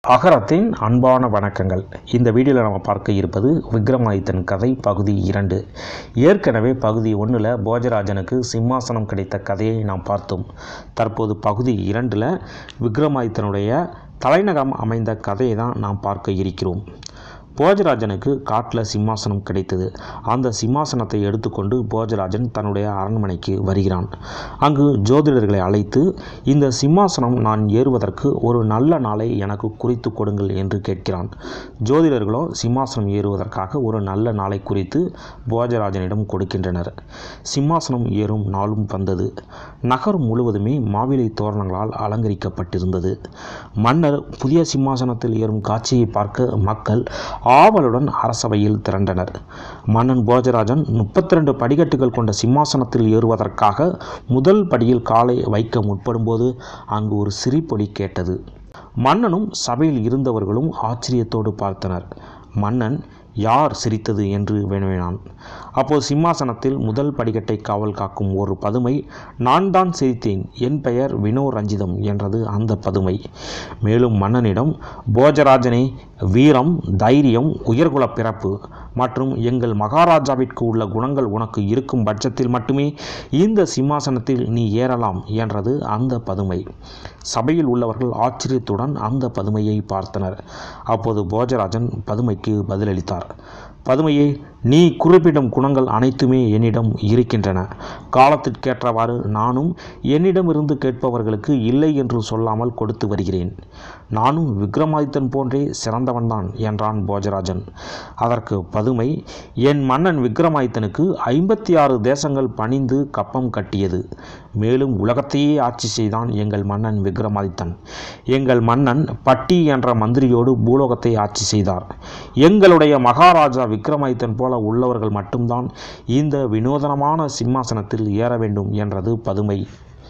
அகரத்தின் அன்பான வணக்கங்கள் இந்த வீடியோவில் நம்ம பார்க்க இருப்பது விக்ரமாதித்தன் கதை பகுதி இரண்டு ஏற்கனவே பகுதி ஒன்றில் போஜராஜனுக்கு சிம்மாசனம் கிடைத்த கதையை நாம் பார்த்தோம் தற்போது பகுதி இரண்டில் விக்ரமாதித்தனுடைய தலைநகரம் அமைந்த கதையை தான் நாம் பார்க்க இருக்கிறோம் போஜராஜனுக்கு காட்டில் சிம்மாசனம் கிடைத்தது அந்த சிம்மாசனத்தை எடுத்துக்கொண்டு போஜராஜன் தன்னுடைய அரண்மனைக்கு வருகிறான் அங்கு ஜோதிடர்களை அழைத்து இந்த சிம்மாசனம் நான் ஏறுவதற்கு ஒரு நல்ல நாளை எனக்கு குறித்து கொடுங்கள் என்று கேட்கிறான் ஜோதிடர்களோ சிம்மாசனம் ஏறுவதற்காக ஒரு நல்ல நாளை குறித்து போஜராஜனிடம் கொடுக்கின்றனர் சிம்மாசனம் ஏறும் நாளும் வந்தது நகர் முழுவதுமே மாவிலை தோரணங்களால் அலங்கரிக்கப்பட்டிருந்தது மன்னர் புதிய சிம்மாசனத்தில் ஏறும் காட்சியை பார்க்க மக்கள் ஆவலுடன் அரசவையில் திரண்டனர் மன்னன் போஜராஜன் முப்பத்தி ரெண்டு படிக்கட்டுகள் கொண்ட சிம்மாசனத்தில் ஏறுவதற்காக முதல் படியில் காலை வைக்க முற்படும்போது அங்கு ஒரு சிரிப்பொலி கேட்டது மன்னனும் சபையில் இருந்தவர்களும் ஆச்சரியத்தோடு பார்த்தனர் மன்னன் யார் சிரித்தது என்று வினவினான் அப்போது சிம்மாசனத்தில் முதல் படிக்கட்டை காவல் காக்கும் ஒரு பதுமை நான் தான் சிரித்தேன் என் பெயர் வினோ ரஞ்சிதம் என்றது அந்த பதுமை மேலும் மன்னனிடம் போஜராஜனே வீரம் தைரியம் உயர்குல பிறப்பு மற்றும் எங்கள் மகாராஜாவிற்கு உள்ள குணங்கள் உனக்கு இருக்கும் பட்சத்தில் மட்டுமே இந்த சிம்மாசனத்தில் நீ ஏறலாம் என்றது அந்த பதுமை சபையில் உள்ளவர்கள் ஆச்சரியத்துடன் அந்த பதுமையை பார்த்தனர் அப்போது போஜராஜன் பதுமைக்கு பதிலளித்தார் பதுமையே நீ குறிப்பிடும் குணங்கள் அனைத்துமே என்னிடம் இருக்கின்றன காலத்திற்கேற்றவாறு நானும் என்னிடமிருந்து கேட்பவர்களுக்கு இல்லை என்று சொல்லாமல் கொடுத்து வருகிறேன் நானும் விக்ரமாதித்தன் போன்றே சிறந்தவன்தான் என்றான் போஜராஜன் அதற்கு பதுமை என் மன்னன் விக்ரமாதித்தனுக்கு ஐம்பத்தி ஆறு தேசங்கள் பணிந்து கப்பம் கட்டியது மேலும் உலகத்தையே ஆட்சி செய்தான் எங்கள் மன்னன் விக்ரமாதித்தன் எங்கள் மன்னன் பட்டி என்ற மந்திரியோடு பூலோகத்தை ஆட்சி செய்தார் எங்களுடைய மகாராஜா விக்ரமாதித்தன் போல உள்ளவர்கள் மட்டும்தான் இந்த வினோதனமான சிம்மாசனத்தில் ஏற வேண்டும் என்றது பதுமை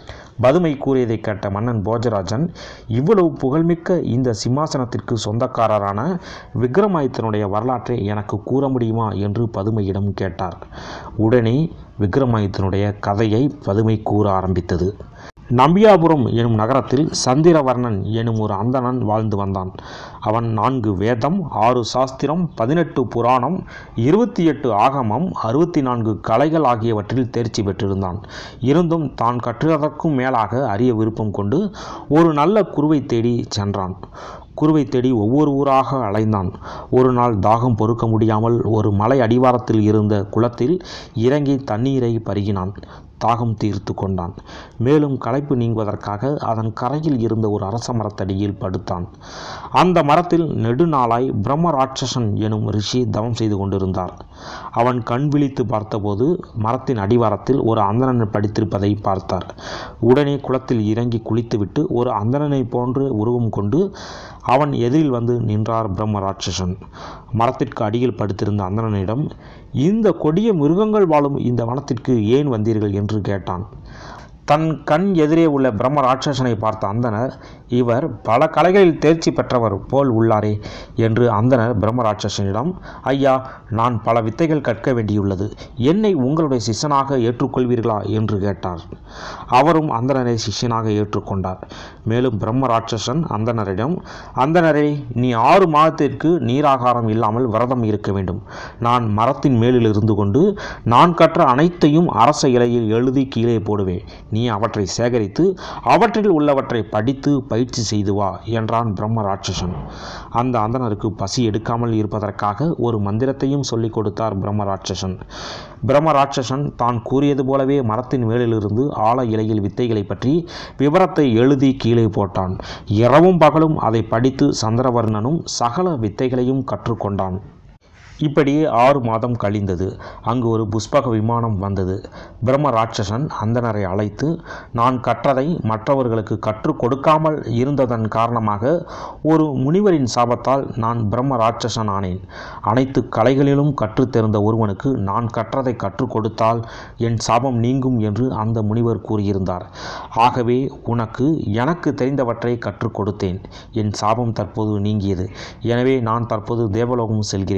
பதுமை கூறியதை கேட்ட மன்னன் போஜராஜன் இவ்வளவு புகழ்மிக்க இந்த சிம்மாசனத்திற்கு சொந்தக்காரரான விக்ரமாதித்தனுடைய வரலாற்றை எனக்கு கூற முடியுமா என்று பதுமையிடம் கேட்டார் உடனே விக்ரமாதித்தனுடைய கதையை பதுமை கூற ஆரம்பித்தது நம்பியாபுரம் எனும் நகரத்தில் சந்திரவர்ணன் எனும் ஒரு அந்தணன் வாழ்ந்து வந்தான் அவன் நான்கு வேதம் ஆறு சாஸ்திரம் பதினெட்டு புராணம் இருபத்தி எட்டு ஆகமம் அறுபத்தி நான்கு கலைகள் ஆகியவற்றில் தேர்ச்சி பெற்றிருந்தான் இருந்தும் தான் கற்றுவதற்கும் மேலாக அறிய விருப்பம் கொண்டு ஒரு நல்ல குருவை தேடி சென்றான் குருவை தேடி ஒவ்வொரு ஊராக அலைந்தான் ஒரு நாள் தாகம் பொறுக்க முடியாமல் ஒரு மலை அடிவாரத்தில் இருந்த குளத்தில் இறங்கி தண்ணீரை பருகினான் தாகம் தீர்த்து கொண்டான் மேலும் களைப்பு நீங்குவதற்காக அதன் கரையில் இருந்த ஒரு அரச மரத்தடியில் படுத்தான் அந்த மரத்தில் நெடுநாளாய் பிரம்ம ராட்சசன் எனும் ரிஷி தவம் செய்து கொண்டிருந்தார் அவன் கண் விழித்து பார்த்தபோது மரத்தின் அடிவாரத்தில் ஒரு அந்தணன் படித்திருப்பதை பார்த்தார் உடனே குளத்தில் இறங்கி குளித்துவிட்டு ஒரு அந்தணனை போன்று உருவம் கொண்டு அவன் எதிரில் வந்து நின்றார் பிரம்ம ராட்சசன் மரத்திற்கு அடியில் படுத்திருந்த அந்தணனிடம் இந்த கொடிய மிருகங்கள் வாழும் இந்த வனத்திற்கு ஏன் வந்தீர்கள் என்று கேட்டான் தன் கண் எதிரே உள்ள பிரம்ம ராட்சசனை பார்த்த அந்தனர் இவர் பல கலைகளில் தேர்ச்சி பெற்றவர் போல் உள்ளாரே என்று அந்தனர் பிரம்ம ராட்சசனிடம் ஐயா நான் பல வித்தைகள் கற்க வேண்டியுள்ளது என்னை உங்களுடைய சிஷ்யனாக ஏற்றுக்கொள்வீர்களா என்று கேட்டார் அவரும் அந்தனரை சிஷ்யனாக ஏற்றுக்கொண்டார் மேலும் பிரம்ம ராட்சசன் அந்தனரிடம் அந்தனரே நீ ஆறு மாதத்திற்கு நீராகாரம் இல்லாமல் விரதம் இருக்க வேண்டும் நான் மரத்தின் மேலில் இருந்து கொண்டு நான் கற்ற அனைத்தையும் அரச இலையில் எழுதி கீழே போடுவேன் நீ அவற்றை சேகரித்து அவற்றில் உள்ளவற்றை படித்து பயிற்சி செய்து வா என்றான் பிரம்ம ராட்சசன் அந்த அந்தனருக்கு பசி எடுக்காமல் இருப்பதற்காக ஒரு மந்திரத்தையும் சொல்லிக் கொடுத்தார் பிரம்ம ராட்சசன் பிரம்ம ராட்சசன் தான் கூறியது போலவே மரத்தின் மேலிலிருந்து ஆழ இலையில் வித்தைகளை பற்றி விவரத்தை எழுதி கீழே போட்டான் இரவும் பகலும் அதை படித்து சந்திரவர்ணனும் சகல வித்தைகளையும் கற்றுக்கொண்டான் இப்படியே ஆறு மாதம் கழிந்தது அங்கு ஒரு புஷ்பக விமானம் வந்தது பிரம்ம ராட்சசன் அந்தனரை அழைத்து நான் கற்றதை மற்றவர்களுக்கு கற்றுக் கொடுக்காமல் இருந்ததன் காரணமாக ஒரு முனிவரின் சாபத்தால் நான் பிரம்ம ராட்சசன் ஆனேன் அனைத்து கலைகளிலும் கற்றுத் தெரிந்த ஒருவனுக்கு நான் கற்றதை கற்றுக் கொடுத்தால் என் சாபம் நீங்கும் என்று அந்த முனிவர் கூறியிருந்தார் ஆகவே உனக்கு எனக்கு தெரிந்தவற்றை கற்றுக் கொடுத்தேன் என் சாபம் தற்போது நீங்கியது எனவே நான் தற்போது தேவலோகம் செல்கிறேன்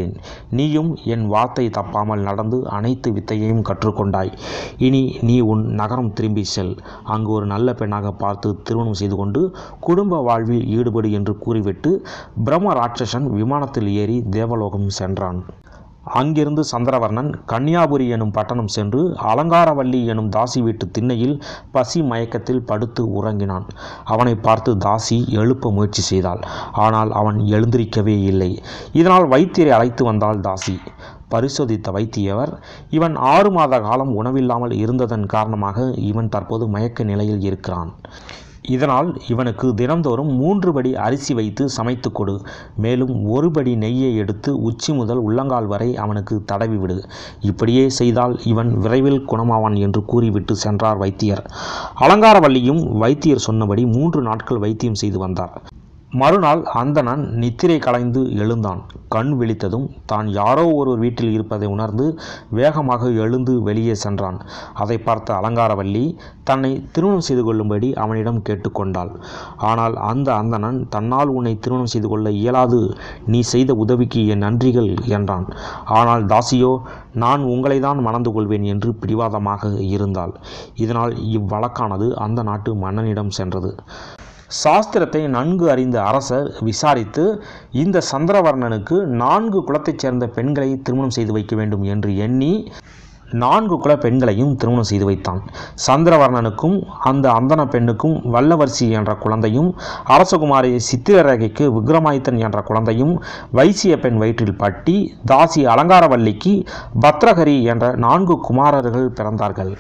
நீயும் என் வார்த்தை தப்பாமல் நடந்து அனைத்து வித்தையையும் கற்றுக்கொண்டாய் இனி நீ உன் நகரம் திரும்பி செல் அங்கு ஒரு நல்ல பெண்ணாக பார்த்து திருமணம் செய்து கொண்டு குடும்ப வாழ்வில் ஈடுபடு என்று கூறிவிட்டு பிரம்ம ராட்சசன் விமானத்தில் ஏறி தேவலோகம் சென்றான் அங்கிருந்து சந்திரவர்ணன் கன்னியாபுரி எனும் பட்டணம் சென்று அலங்காரவல்லி எனும் தாசி வீட்டு திண்ணையில் பசி மயக்கத்தில் படுத்து உறங்கினான் அவனை பார்த்து தாசி எழுப்ப முயற்சி செய்தாள் ஆனால் அவன் எழுந்திருக்கவே இல்லை இதனால் வைத்தியரை அழைத்து வந்தாள் தாசி பரிசோதித்த வைத்தியவர் இவன் ஆறு மாத காலம் உணவில்லாமல் இருந்ததன் காரணமாக இவன் தற்போது மயக்க நிலையில் இருக்கிறான் இதனால் இவனுக்கு தினந்தோறும் மூன்று படி அரிசி வைத்து சமைத்து கொடு மேலும் ஒரு படி நெய்யை எடுத்து உச்சி முதல் உள்ளங்கால் வரை அவனுக்கு தடவி விடு இப்படியே செய்தால் இவன் விரைவில் குணமாவான் என்று கூறிவிட்டு சென்றார் வைத்தியர் அலங்காரவல்லியும் வைத்தியர் சொன்னபடி மூன்று நாட்கள் வைத்தியம் செய்து வந்தார் மறுநாள் அந்தணன் நித்திரை கலைந்து எழுந்தான் கண் விழித்ததும் தான் யாரோ ஒரு வீட்டில் இருப்பதை உணர்ந்து வேகமாக எழுந்து வெளியே சென்றான் அதை பார்த்த அலங்காரவல்லி தன்னை திருமணம் செய்து கொள்ளும்படி அவனிடம் கேட்டுக்கொண்டாள் ஆனால் அந்த அந்தணன் தன்னால் உன்னை திருமணம் செய்து கொள்ள இயலாது நீ செய்த உதவிக்கு என் நன்றிகள் என்றான் ஆனால் தாசியோ நான் உங்களை தான் மணந்து கொள்வேன் என்று பிடிவாதமாக இருந்தாள் இதனால் இவ்வழக்கானது அந்த நாட்டு மன்னனிடம் சென்றது சாஸ்திரத்தை நன்கு அறிந்த அரசர் விசாரித்து இந்த சந்திரவர்ணனுக்கு நான்கு குலத்தைச் சேர்ந்த பெண்களை திருமணம் செய்து வைக்க வேண்டும் என்று எண்ணி நான்கு குல பெண்களையும் திருமணம் செய்து வைத்தான் சந்திரவர்ணனுக்கும் அந்த அந்தன பெண்ணுக்கும் வல்லவர்சி என்ற குழந்தையும் அரசகுமாரி சித்திரரேகைக்கு விக்ரமாதித்தன் என்ற குழந்தையும் வைசிய பெண் வயிற்றில் பட்டி தாசி அலங்காரவல்லிக்கு பத்ரகரி என்ற நான்கு குமாரர்கள் பிறந்தார்கள்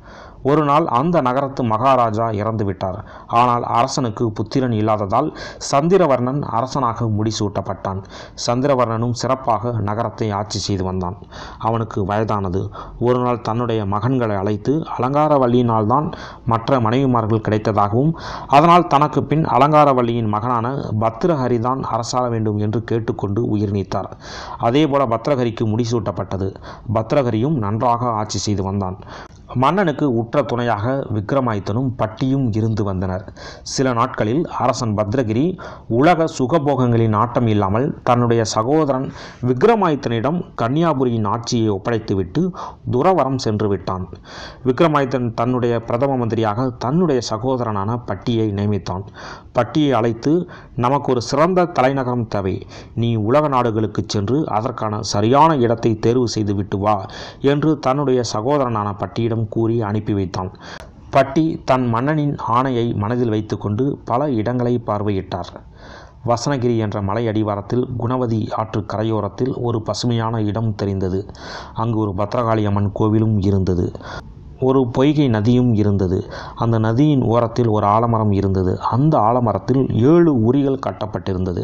ஒரு நாள் அந்த நகரத்து மகாராஜா இறந்து விட்டார் ஆனால் அரசனுக்கு புத்திரன் இல்லாததால் சந்திரவர்ணன் அரசனாக முடிசூட்டப்பட்டான் சந்திரவர்ணனும் சிறப்பாக நகரத்தை ஆட்சி செய்து வந்தான் அவனுக்கு வயதானது ஒரு நாள் தன்னுடைய மகன்களை அழைத்து அலங்காரவல்லியினால்தான் மற்ற மனைவிமார்கள் கிடைத்ததாகவும் அதனால் தனக்கு பின் அலங்காரவல்லியின் மகனான பத்திரஹரிதான் அரசாள வேண்டும் என்று கேட்டுக்கொண்டு உயிர் நீத்தார் அதேபோல பத்திரஹரிக்கு முடிசூட்டப்பட்டது பத்திரஹரியும் நன்றாக ஆட்சி செய்து வந்தான் மன்னனுக்கு உற்ற துணையாக விக்ரமாதித்தனும் பட்டியும் இருந்து வந்தனர் சில நாட்களில் அரசன் பத்ரகிரி உலக சுகபோகங்களின் நாட்டம் இல்லாமல் தன்னுடைய சகோதரன் விக்ரமாதித்தனிடம் கன்னியாபுரியின் ஆட்சியை ஒப்படைத்துவிட்டு துறவரம் சென்று விட்டான் விக்ரமாதித்தன் தன்னுடைய பிரதம மந்திரியாக தன்னுடைய சகோதரனான பட்டியை நியமித்தான் பட்டியை அழைத்து நமக்கு ஒரு சிறந்த தலைநகரம் தேவை நீ உலக நாடுகளுக்கு சென்று அதற்கான சரியான இடத்தை தேர்வு செய்து விட்டு வா என்று தன்னுடைய சகோதரனான பட்டியிடம் கூறி அனுப்பி வைத்தான் பட்டி தன் மன்னனின் ஆணையை மனதில் வைத்துக்கொண்டு பல இடங்களை பார்வையிட்டார் வசனகிரி என்ற மலை அடிவாரத்தில் குணவதி ஆற்று கரையோரத்தில் ஒரு பசுமையான இடம் தெரிந்தது அங்கு ஒரு பத்ரகாளி அம்மன் கோவிலும் இருந்தது ஒரு பொய்கை நதியும் இருந்தது அந்த நதியின் ஓரத்தில் ஒரு ஆலமரம் இருந்தது அந்த ஆலமரத்தில் ஏழு உரிகள் கட்டப்பட்டிருந்தது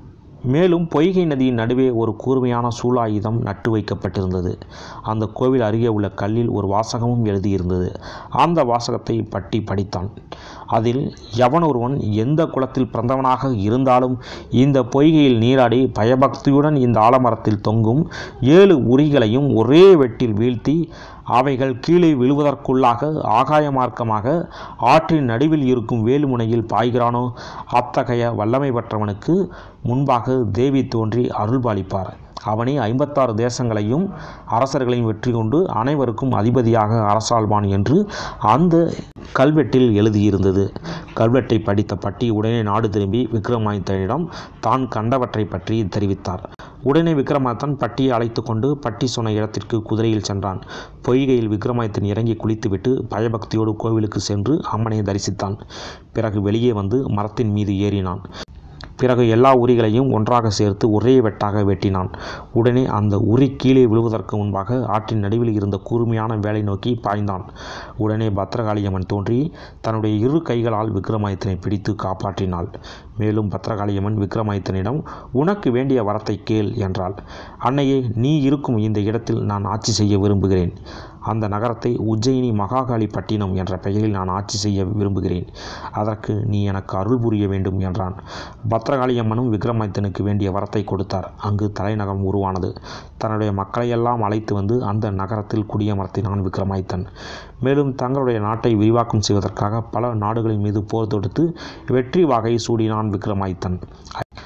மேலும் பொய்கை நதியின் நடுவே ஒரு கூர்மையான சூலாயுதம் நட்டு வைக்கப்பட்டிருந்தது அந்த கோவில் அருகே உள்ள கல்லில் ஒரு வாசகமும் எழுதியிருந்தது அந்த வாசகத்தை பட்டி படித்தான் அதில் எவன் ஒருவன் எந்த குலத்தில் பிறந்தவனாக இருந்தாலும் இந்த பொய்கையில் நீராடி பயபக்தியுடன் இந்த ஆலமரத்தில் தொங்கும் ஏழு உரிகளையும் ஒரே வெட்டில் வீழ்த்தி அவைகள் கீழே விழுவதற்குள்ளாக ஆகாய மார்க்கமாக ஆற்றின் நடுவில் இருக்கும் வேலுமுனையில் பாய்கிறானோ அத்தகைய வல்லமை பெற்றவனுக்கு முன்பாக தேவி தோன்றி அருள்பாலிப்பார் அவனே ஐம்பத்தாறு தேசங்களையும் அரசர்களையும் வெற்றி கொண்டு அனைவருக்கும் அதிபதியாக அரசாள்வான் என்று அந்த கல்வெட்டில் எழுதியிருந்தது கல்வெட்டை படித்த பட்டி உடனே நாடு திரும்பி விக்ரமாதித்தனிடம் தான் கண்டவற்றை பற்றி தெரிவித்தார் உடனே விக்ரமாதித்தன் பட்டியை அழைத்து கொண்டு பட்டி சொன்ன இடத்திற்கு குதிரையில் சென்றான் பொய்கையில் விக்ரமாதித்தன் இறங்கி குளித்துவிட்டு பயபக்தியோடு கோவிலுக்கு சென்று அம்மனை தரிசித்தான் பிறகு வெளியே வந்து மரத்தின் மீது ஏறினான் பிறகு எல்லா உரிகளையும் ஒன்றாக சேர்த்து ஒரே வெட்டாக வெட்டினான் உடனே அந்த உரி கீழே விழுவதற்கு முன்பாக ஆற்றின் நடுவில் இருந்த கூர்மையான வேலை நோக்கி பாய்ந்தான் உடனே பத்ரகாளியம்மன் தோன்றி தன்னுடைய இரு கைகளால் விக்ரமாதித்தனை பிடித்து காப்பாற்றினாள் மேலும் பத்ரகாளியம்மன் விக்ரமாதித்தனிடம் உனக்கு வேண்டிய வரத்தை கேள் என்றாள் அன்னையே நீ இருக்கும் இந்த இடத்தில் நான் ஆட்சி செய்ய விரும்புகிறேன் அந்த நகரத்தை உஜ்ஜயினி மகாகாளி பட்டினம் என்ற பெயரில் நான் ஆட்சி செய்ய விரும்புகிறேன் அதற்கு நீ எனக்கு அருள் புரிய வேண்டும் என்றான் பத்ரகாளியம்மனும் விக்ரமாதித்தனுக்கு வேண்டிய வரத்தை கொடுத்தார் அங்கு தலைநகரம் உருவானது தன்னுடைய மக்களையெல்லாம் அழைத்து வந்து அந்த நகரத்தில் குடியமர்த்தினான் விக்ரமாதித்தன் மேலும் தங்களுடைய நாட்டை விரிவாக்கம் செய்வதற்காக பல நாடுகளின் மீது போர் தொடுத்து வெற்றி வாகை சூடினான் விக்ரமாதித்தன்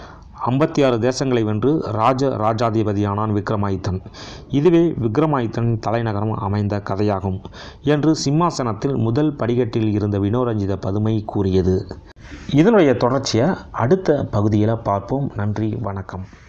ஐம்பத்தி ஆறு தேசங்களை வென்று ராஜ ராஜாதிபதியானான் விக்ரமாதித்தன் இதுவே விக்ரமாதித்தனின் தலைநகரம் அமைந்த கதையாகும் என்று சிம்மாசனத்தில் முதல் படிக்கட்டில் இருந்த வினோரஞ்சித பதுமை கூறியது இதனுடைய தொடர்ச்சியை அடுத்த பகுதியில் பார்ப்போம் நன்றி வணக்கம்